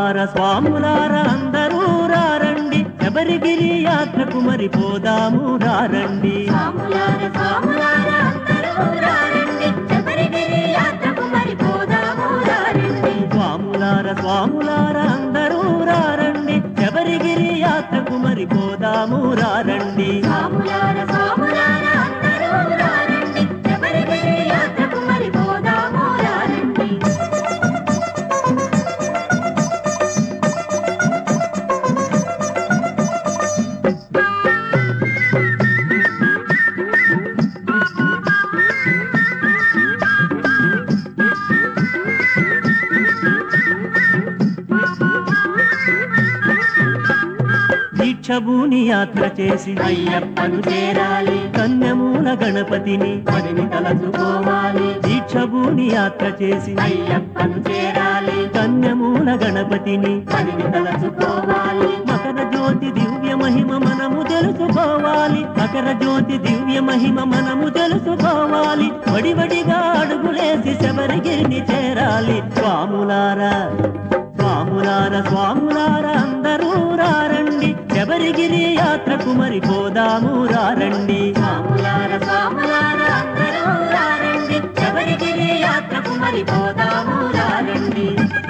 స్వాములార స్వాములార అందరూ రారండి శబరిగిరి యాత్రకు మరి పోదాము రారండి స్వాములార స్వాములార అందరూ రారండి శబరిగిరి యాత్రకు మరి పోదాము రారండి స్వాములార స్వాములార అందరూ రారండి శబరిగిరి యాత్రకు మరి పోదాము రారండి స్వాములార స్వాములార అందరూ రారండి శబరిగిరి యాత్రకు మరి పోదాము రారండి దీక్షభూని యాత్ర చేసి అయ్యప్పను చేరాలి కన్యమూల గణపతిని పదిని తలచుకోవాలి దీక్షభూని యాత్ర చేసి అయ్యప్పను చేరాలి కన్యమూల గణపతిని పదిని తలచుకోవాలి మకర జ్యోతి దివ్య మహిమ మనము తెలుసుకోవాలి మకర జ్యోతి దివ్య మహిమ మనము తెలుసుకోవాలి వడివడిగా అడుగులేసి శబరిగిరిని చేరాలి స్వాములారా స్వాములార స్వాములార అందరూ రారండి శబరిగిరి యాత్రకు మరి పోదాము రారండి స్వాములార స్వాములార అందరూ రారండి శబరిగిరి యాత్రకు మరి పోదాము రారండి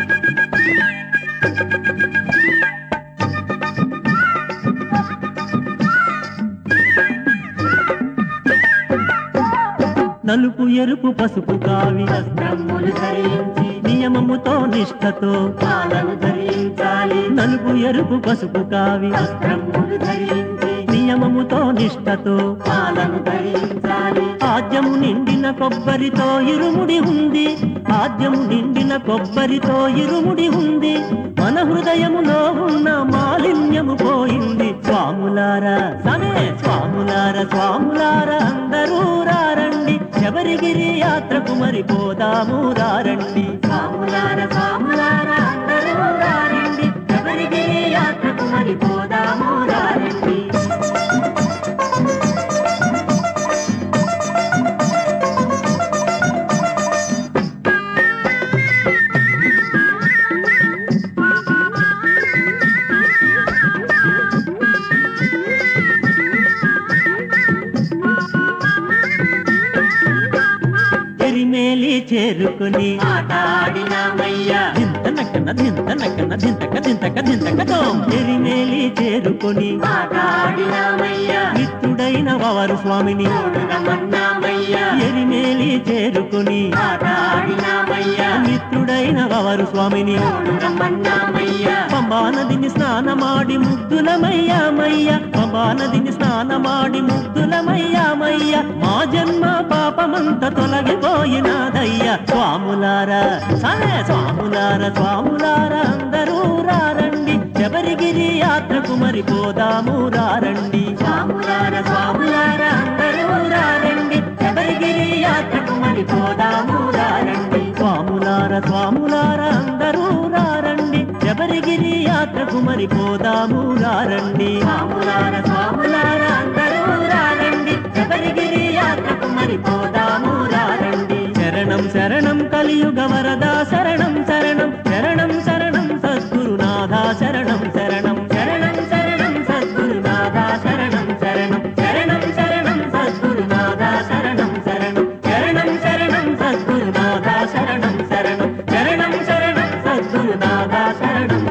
నలుపు ఎరుపు పసుపు కావి వస్త్రములు ధరించి నియమముతో నిష్ఠతో పాలను ధరించాలి నలుపు ఎరుపు పసుపు కావి వస్త్రములు ధరించి నియమముతో నిష్ఠతో పాలను ధరించాలి ఆద్యము నిండిన కొబ్బరితో ఇరుముడి ఉంది ఆద్యము నిండిన కొబ్బరితో ఇరుముడి ఉంది మన హృదయములో ఉన్న మాలిన్యము పోయింది స్వాములారా సమే స్వాములార స్వాములార అందరూ రారండి శబరిగిరి యాత్రకు మరి పోదాము రారండి స్వాములార స్వాములార అందరూ రారండి శబరిగిరి యాత్రకు మరి పోదాము రారండి ఎరిమేలి చేరుకుని ఆటాడినామయ్యా దింత నక్కన దింత నక్కన దింతక దింతక దింతకతో ఎరిమేలి చేరుకొని ఆటాడినామయ్యా మిత్రుడైన వారు స్వామిని చూడమన్నామయ్యా ఎరిమేలి చేరుకొని ఆటాడినామయ్యా మిత్రుడైన వారు స్వామిని చూడమన్నామయ్యా పంబా నదిని స్నానమాడి ముగ్ధులమయ్యామయ్య పంబా నదిని స్నానమాడి ముగ్ధులమయ్యామయ్య మా జన్మ పాపమంత తొలగిపోయినాదయ్య స్వాములారా సరే స్వాములారా స్వాములారా అందరూ రారండి శబరిగిరి యాత్రకు మరి పోదాము రారండి స్వాములార స్వాములార అందరూ రారండి శబరిగిరి యాత్రకు మరి పోదాము రారండి స్వాములార స్వాములార అందరూ రారండి శబరిగిరి యాత్రకు మరి పోదాము రారండి స్వాములార స్వాములార అందరూ రారండి శబరిగిరి యాత్రకు మరి పోదాము రారండి శరణం శరణం కలియుగ వరదా శరణం శరణం శరణం శరణం సద్గురునాథ శరణం శరణం శరణం శరణం సద్గురునాథ శరణం శరణం శరణం శరణం సద్గురునాథ శరణం శరణం శరణం శరణం సద్గురునాథ శరణం శరణం శరణం శరణం సద్గురునాథ శరణం